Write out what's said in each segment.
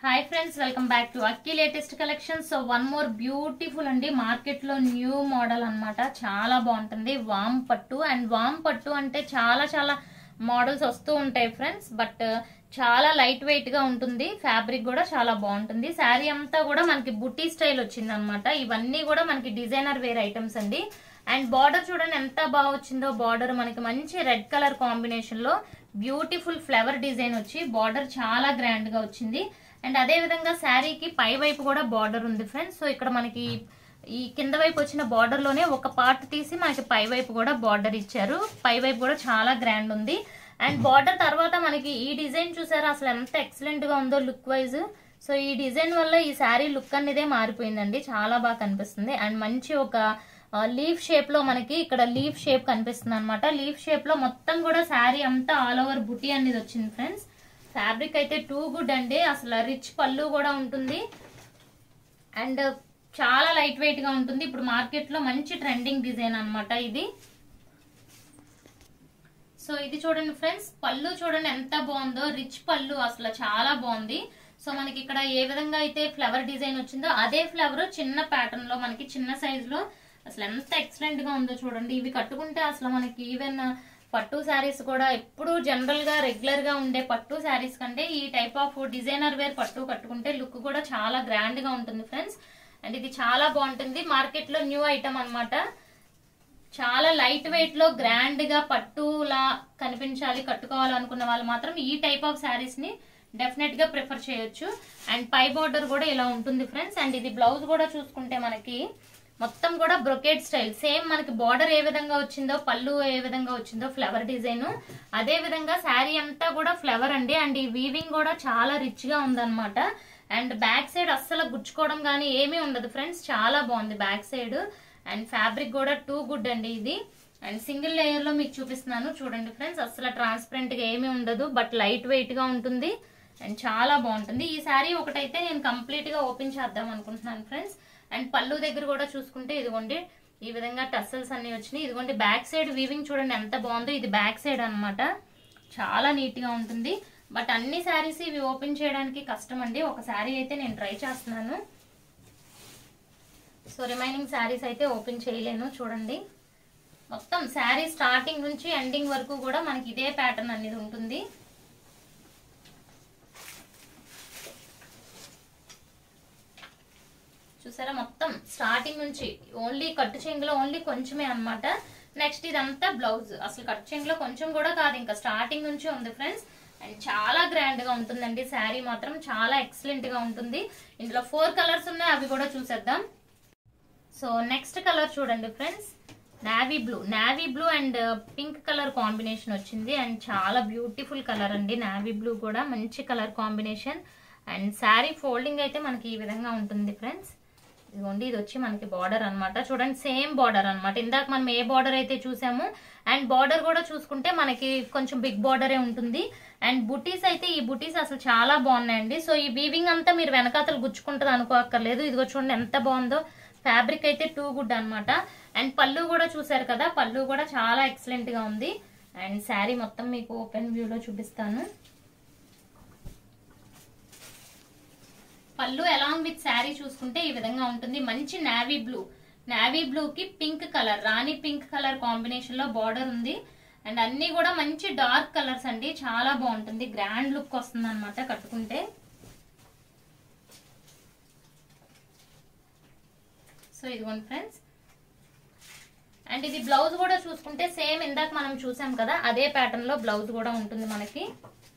hi friends welcome back to Akki latest collection so one more beautiful అండి market లో new model అన్నమాట చాలా బాగుంటుంది వామ్ పట్టు అండ్ వామ్ పట్టు అంటే చాలా చాలా మోడల్స్ వస్తూ ఉంటాయి ఫ్రెండ్స్ బట్ చాలా లైట్ వెయిట్ గా ఉంటుంది ఫ్యాబ్రిక్ కూడా చాలా బాగుంటుంది శారీ అంతా కూడా మనకి బుట్టి స్టైల్ వచ్చింది అనమాట ఇవన్నీ కూడా మనకి డిజైనర్ వేర్ ఐటమ్స్ అండి అండ్ బార్డర్ చూడండి ఎంత బాగా వచ్చిందో బార్డర్ మనకి మంచి రెడ్ కలర్ కాంబినేషన్ లో బ్యూటిఫుల్ ఫ్లవర్ డిజైన్ వచ్చి బార్డర్ చాలా గ్రాండ్ గా వచ్చింది అండ్ అదే విధంగా శారీకి పై వైపు కూడా బార్డర్ ఉంది ఫ్రెండ్స్ సో ఇక్కడ మనకి ఈ కింద వైపు వచ్చిన బార్డర్ లోనే ఒక పార్ట్ తీసి మనకి పై వైపు కూడా బార్డర్ ఇచ్చారు పై వైపు కూడా చాలా గ్రాండ్ ఉంది అండ్ బార్డర్ తర్వాత మనకి ఈ డిజైన్ చూసారా అసలు ఎంత ఎక్సలెంట్ గా ఉందో లుక్ వైజ్ సో ఈ డిజైన్ వల్ల ఈ శారీ లుక్ అనేదే మారిపోయిందండి చాలా బాగా కనిపిస్తుంది అండ్ మంచి ఒక లీఫ్ షేప్ లో మనకి ఇక్కడ లీఫ్ షేప్ కనిపిస్తుంది అనమాట లీఫ్ షేప్ లో మొత్తం కూడా శారీ అంతా ఆల్ ఓవర్ బుటీ అనేది వచ్చింది ఫ్రెండ్స్ ఫ్యాబ్రిక్ అయితే టూ గుడ్ అండి అసలు రిచ్ పళ్ళు కూడా ఉంటుంది అండ్ చాలా లైట్ వెయిట్ గా ఉంటుంది ఇప్పుడు మార్కెట్ లో మంచి ట్రెండింగ్ డిజైన్ అన్నమాట ఇది సో ఇది చూడండి ఫ్రెండ్స్ పళ్ళు చూడండి ఎంత బాగుందో రిచ్ పళ్ళు అసలు చాలా బాగుంది సో మనకి ఇక్కడ ఏ విధంగా అయితే ఫ్లవర్ డిజైన్ వచ్చిందో అదే ఫ్లవర్ చిన్న ప్యాటర్న్ లో మనకి చిన్న సైజ్ లో అసలు ఎంత ఎక్సలెంట్ గా ఉందో చూడండి ఇవి కట్టుకుంటే అసలు మనకి ఈవెన్ పట్టు శారీస్ కూడా ఎప్పుడు జనరల్ గా రెగ్యులర్ గా ఉండే పట్టు శారీస్ కంటే ఈ టైప్ ఆఫ్ డిజైనర్ వేర్ పట్టు కట్టుకుంటే లుక్ కూడా చాలా గ్రాండ్ గా ఉంటుంది ఫ్రెండ్స్ అండ్ ఇది చాలా బాగుంటుంది మార్కెట్ లో న్యూ ఐటమ్ అన్నమాట చాలా లైట్ వెయిట్ లో గ్రాండ్ గా పట్టులా కనిపించాలి కట్టుకోవాలనుకున్న వాళ్ళు మాత్రం ఈ టైప్ ఆఫ్ శారీస్ ని డెఫినెట్ గా ప్రిఫర్ చేయొచ్చు అండ్ పై బార్డర్ కూడా ఇలా ఉంటుంది ఫ్రెండ్స్ అండ్ ఇది బ్లౌజ్ కూడా చూసుకుంటే మనకి మొత్తం కూడా బ్రొకేట్ స్టైల్ సేమ్ మనకి బార్డర్ ఏ విధంగా వచ్చిందో పళ్ళు ఏ విధంగా వచ్చిందో ఫ్లవర్ డిజైన్ అదే విధంగా శారీ అంతా కూడా ఫ్లవర్ అండి అండ్ ఈ వీవింగ్ కూడా చాలా రిచ్ గా ఉందన్నమాట అండ్ బ్యాక్ సైడ్ అస్సలు గుచ్చుకోవడం కానీ ఏమీ ఉండదు ఫ్రెండ్స్ చాలా బాగుంది బ్యాక్ సైడ్ అండ్ ఫ్యాబ్రిక్ కూడా టూ గుడ్ అండి ఇది అండ్ సింగిల్ లేయర్ లో మీకు చూపిస్తున్నాను చూడండి ఫ్రెండ్స్ అసలు ట్రాన్స్పరెంట్ గా ఏమీ ఉండదు బట్ లైట్ వెయిట్ గా ఉంటుంది అండ్ చాలా బాగుంటుంది ఈ శారీ ఒకటైతే నేను కంప్లీట్ గా ఓపెన్ చేద్దాం అనుకుంటున్నాను ఫ్రెండ్స్ అండ్ పళ్ళు దగ్గర కూడా చూసుకుంటే ఇదిగోండి ఈ విధంగా టస్సల్స్ అన్ని వచ్చినాయి ఇదిగోండి బ్యాక్ సైడ్ వీవింగ్ చూడండి ఎంత బాగుందో ఇది బ్యాక్ సైడ్ అనమాట చాలా నీట్ గా ఉంటుంది బట్ అన్ని శారీస్ ఇవి ఓపెన్ చేయడానికి కష్టం అండి ఒక శారీ అయితే నేను ట్రై చేస్తున్నాను సో రిమైనింగ్ శారీస్ అయితే ఓపెన్ చేయలేను చూడండి మొత్తం శారీ స్టార్టింగ్ నుంచి ఎండింగ్ వరకు కూడా మనకి ఇదే ప్యాటర్న్ అనేది ఉంటుంది చూసారా మొత్తం స్టార్టింగ్ నుంచి ఓన్లీ కట్టు చెంగులో ఓన్లీ కొంచెమే అన్నమాట నెక్స్ట్ ఇదంతా బ్లౌజ్ అసలు కట్టు చెంగులో కొంచెం కూడా కాదు ఇంకా స్టార్టింగ్ నుంచి ఉంది ఫ్రెండ్స్ అండ్ చాలా గ్రాండ్ గా ఉంటుందండి శారీ మాత్రం చాలా ఎక్సలెంట్ గా ఉంటుంది ఇందులో ఫోర్ కలర్స్ ఉన్నాయి అవి కూడా చూసేద్దాం సో నెక్స్ట్ కలర్ చూడండి friends navy blue navy blue and pink colour combination వచ్చింది అండ్ చాలా బ్యూటిఫుల్ కలర్ అండి నావీ బ్లూ కూడా మంచి colour combination and sari folding అయితే మనకి ఈ విధంగా ఉంటుంది ఫ్రెండ్స్ ఇదిగోండి ఇది వచ్చి మనకి బార్డర్ అన్నమాట చూడండి సేమ్ బార్డర్ అన్నమాట ఇందాక మనం ఏ బార్డర్ అయితే చూసామో అండ్ బార్డర్ కూడా చూసుకుంటే మనకి కొంచెం బిగ్ బార్డరే ఉంటుంది అండ్ బుటీస్ అయితే ఈ బుటీస్ అసలు చాలా బాగున్నాయండి సో ఈ వీవింగ్ అంతా మీరు వెనకాతలు గుచ్చుకుంటుంది అనుకోక్కర్లేదు ఇదిగో చూడండి ఎంత బాగుందో ఫ్యాబ్రిక్ అయితే టూ గుడ్ అన్నమాట అండ్ పళ్ళు కూడా చూసారు కదా పళ్ళు కూడా చాలా ఎక్సలెంట్ గా ఉంది అండ్ శారీ మొత్తం మీకు ఓపెన్ వ్యూలో చూపిస్తాను పళ్ళు అలాంగ్ విత్ శారీ చూసుకుంటే ఈ విధంగా ఉంటుంది మంచి నావీ బ్లూ నావీ బ్లూ కి pink colour rani pink colour combination లో బార్డర్ ఉంది అండ్ అన్ని కూడా మంచి డార్క్ కలర్స్ అండి చాలా బాగుంటుంది గ్రాండ్ లుక్ వస్తుంది అనమాట కట్టుకుంటే సో ఇదిగోండి ఫ్రెండ్స్ అండ్ ఇది బ్లౌజ్ కూడా చూసుకుంటే సేమ్ ఇందాక మనం చూసాం కదా అదే ప్యాటర్న్ లో బ్లౌజ్ కూడా ఉంటుంది మనకి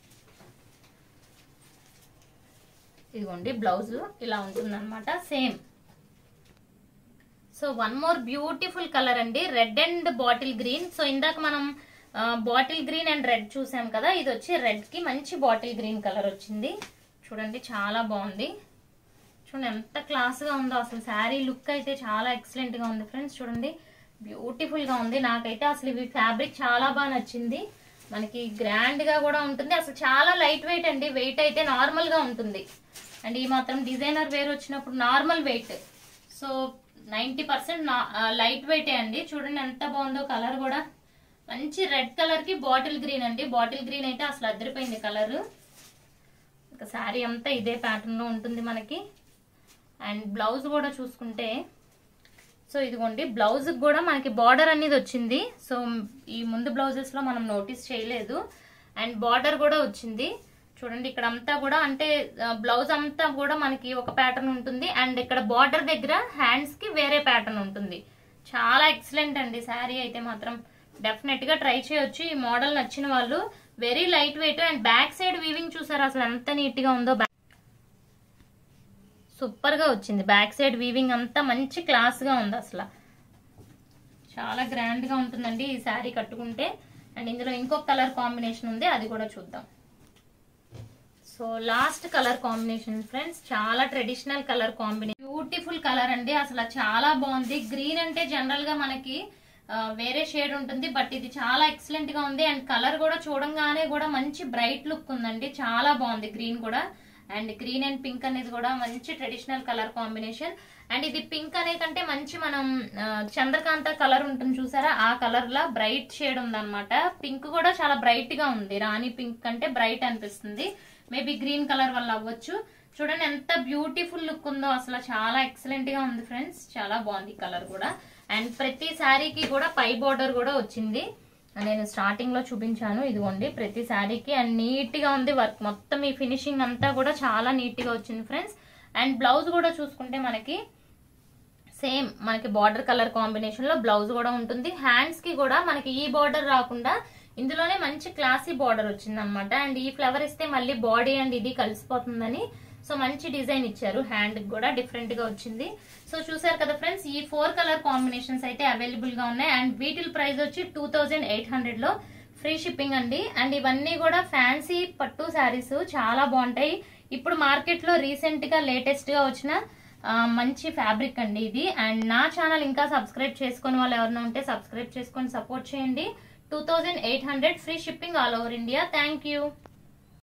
ఇదిగోండి బ్లౌజ్ ఇలా ఉంటుంది అనమాట same so one more beautiful colour అండి red and bottle green so ఇందాక మనం బాటిల్ గ్రీన్ అండ్ రెడ్ చూసాం కదా ఇది వచ్చి రెడ్ కి మంచి బాటిల్ గ్రీన్ కలర్ వచ్చింది చూడండి చాలా బాగుంది చూడండి ఎంత క్లాస్ గా ఉందో అసలు శారీ లుక్ అయితే చాలా ఎక్సలెంట్ గా ఉంది ఫ్రెండ్స్ చూడండి బ్యూటిఫుల్ గా ఉంది నాకైతే అసలు ఇవి ఫ్యాబ్రిక్ చాలా బాగా నచ్చింది మనకి గ్రాండ్ గా కూడా ఉంటుంది అసలు చాలా లైట్ వెయిట్ అండి వెయిట్ అయితే నార్మల్ గా ఉంటుంది అండ్ ఈ మాత్రం డిజైనర్ వేర్ వచ్చినప్పుడు normal weight so ninety percent light వెయిటే అండి చూడండి ఎంత బాగుందో కలర్ కూడా మంచి రెడ్ కలర్ కి బాటిల్ గ్రీన్ అండి బాటిల్ గ్రీన్ అయితే అసలు అదిరిపోయింది కలర్ ఇక శారీ అంతా ఇదే ప్యాటర్న్ లో ఉంటుంది మనకి అండ్ బ్లౌజ్ కూడా చూసుకుంటే సో ఇదిగోండి బ్లౌజ్ కూడా మనకి బార్డర్ అనేది వచ్చింది సో ఈ ముందు బ్లౌజెస్ లో మనం నోటీస్ చేయలేదు అండ్ బార్డర్ కూడా వచ్చింది చూడండి ఇక్కడ అంతా కూడా అంటే బ్లౌజ్ అంతా కూడా మనకి ఒక ప్యాటర్న్ ఉంటుంది అండ్ ఇక్కడ బార్డర్ దగ్గర హ్యాండ్స్ కి వేరే ప్యాటర్న్ ఉంటుంది చాలా ఎక్సలెంట్ అండి శారీ అయితే మాత్రం డెఫినెట్ గా ట్రై చేయొచ్చు ఈ మోడల్ నచ్చిన వాళ్ళు very light weight and back side weaving చూసారు అసలు ఎంత నీట్ గా ఉందో సూపర్ గా వచ్చింది బ్యాక్ సైడ్ వీవింగ్ అంతా మంచి క్లాస్ గా ఉంది అసలు చాలా గ్రాండ్ గా ఉంటుందండి ఈ శారీ కట్టుకుంటే అండ్ ఇందులో ఇంకొక కలర్ కాంబినేషన్ ఉంది అది కూడా చూద్దాం so last colour combination friends చాలా traditional colour combination beautiful colour అండి అసలు చాలా బాగుంది గ్రీన్ అంటే జనరల్ గా మనకి ఆ, వేరే షేడ్ ఉంటుంది బట్ ఇది చాలా ఎక్సలెంట్ గా ఉంది అండ్ కలర్ కూడా చూడంగానే కూడా మంచి బ్రైట్ లుక్ ఉందండి చాలా బాగుంది గ్రీన్ కూడా అండ్ గ్రీన్ అండ్ పింక్ అనేది కూడా మంచి ట్రెడిషనల్ కలర్ కాంబినేషన్ అండ్ ఇది పింక్ అనే కంటే మంచి మనం ఆ, చంద్రకాంత కలర్ ఉంటుంది చూసారా ఆ కలర్ లా బ్రైట్ షేడ్ ఉందన్నమాట పింక్ కూడా చాలా బ్రైట్ గా ఉంది రాణి పింక్ కంటే బ్రైట్ అనిపిస్తుంది మేబీ గ్రీన్ కలర్ వల్ల అవ్వచ్చు చూడండి ఎంత బ్యూటిఫుల్ లుక్ ఉందో అసలు చాలా ఎక్సలెంట్ గా ఉంది ఫ్రెండ్స్ చాలా బాగుంది కలర్ కూడా అండ్ ప్రతి శారీకి కూడా పై బోర్డర్ కూడా వచ్చింది నేను స్టార్టింగ్ లో చూపించాను ఇదిగోండి ప్రతి శారీకి అండ్ నీట్ గా ఉంది వర్క్ మొత్తం ఈ ఫినిషింగ్ అంతా కూడా చాలా నీట్ గా వచ్చింది ఫ్రెండ్స్ అండ్ బ్లౌజ్ కూడా చూసుకుంటే మనకి సేమ్ మనకి బార్డర్ కలర్ కాంబినేషన్ లో బ్లౌజ్ కూడా ఉంటుంది హ్యాండ్స్ కి కూడా మనకి ఈ బార్డర్ రాకుండా ఇందులోనే మంచి క్లాసీ బార్డర్ వచ్చింది అనమాట అండ్ ఈ ఫ్లవర్ ఇస్తే మళ్ళీ బాడీ అండ్ ఇది కలిసిపోతుందని సో మంచి డిజైన్ ఇచ్చారు హ్యాండ్ కూడా డిఫరెంట్ గా వచ్చింది సో చూసారు కదా ఫ్రెండ్స్ ఈ ఫోర్ కలర్ కాంబినేషన్స్ అయితే అవైలబుల్ గా ఉన్నాయి అండ్ వీటిల్ ప్రైస్ వచ్చి టూ థౌజండ్ ఎయిట్ హండ్రెడ్ లో ఫ్రీ షిప్పింగ్ అండి అండ్ ఇవన్నీ కూడా ఫ్యాన్సీ పట్టు శారీస్ చాలా బాగుంటాయి ఇప్పుడు మార్కెట్ లో రీసెంట్ గా లేటెస్ట్ గా వచ్చిన ఆ, మంచి ఫ్యాబ్రిక్ అండి ఇది అండ్ నా ఛానల్ ఇంకా సబ్స్క్రైబ్ చేసుకుని వాళ్ళు ఎవరైనా ఉంటే సబ్స్క్రైబ్ చేసుకొని సపోర్ట్ చేయండి two thousand eight hundred free shipping all over India thank you